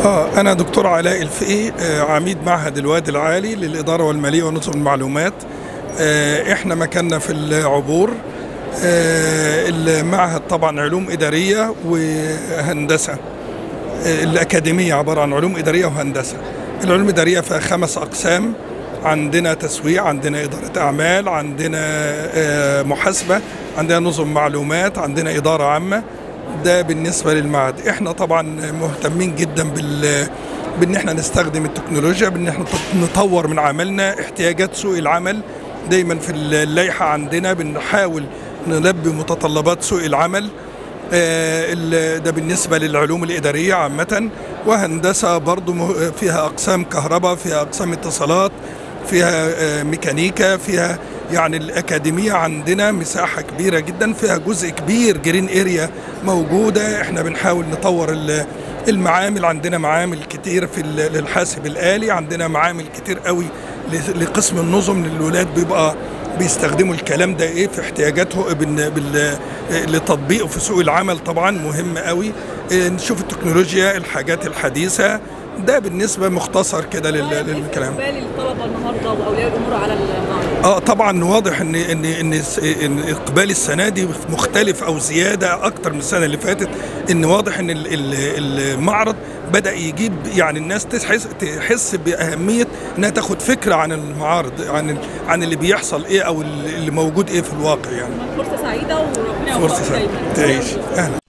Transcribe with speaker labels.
Speaker 1: آه أنا دكتور علاء الفقي آه عميد معهد الوادي العالي للإدارة والمالية ونظم المعلومات آه إحنا مكاننا في العبور آه المعهد طبعا علوم إدارية وهندسة آه الأكاديمية عبارة عن علوم إدارية وهندسة العلوم الإدارية فيها خمس أقسام عندنا تسويق عندنا إدارة أعمال عندنا آه محاسبة عندنا نظم معلومات عندنا إدارة عامة ده بالنسبه للمعهد احنا طبعا مهتمين جدا بال بان احنا نستخدم التكنولوجيا بان احنا نطور من عملنا احتياجات سوق العمل دايما في اللائحه عندنا بنحاول نلبي متطلبات سوق العمل ده بالنسبة للعلوم الإدارية عامة وهندسة برضو فيها أقسام كهرباء فيها أقسام اتصالات فيها ميكانيكا فيها يعني الأكاديمية عندنا مساحة كبيرة جدا فيها جزء كبير جرين اريا موجودة احنا بنحاول نطور المعامل عندنا معامل كتير في للحاسب الآلي عندنا معامل كتير قوي لقسم النظم للولاد بيبقى بيستخدموا الكلام ده ايه في احتياجاته بال... لتطبيقه في سوق العمل طبعا مهم قوي نشوف التكنولوجيا الحاجات الحديثه ده بالنسبه مختصر كده لل... للكلام
Speaker 2: اقبال الطلبه النهارده واولياء الامور على المعرض
Speaker 1: اه طبعا واضح ان ان ان, إن اقبال السنه دي مختلف او زياده اكتر من السنه اللي فاتت ان واضح ان المعرض بدا يجيب يعني الناس تحس تحس باهميه انها تاخد فكره عن المعارض عن عن اللي بيحصل ايه او اللي موجود ايه في الواقع يعني
Speaker 2: فرصه سعيده وربنا
Speaker 1: فرصه سعيده تعيش اهلا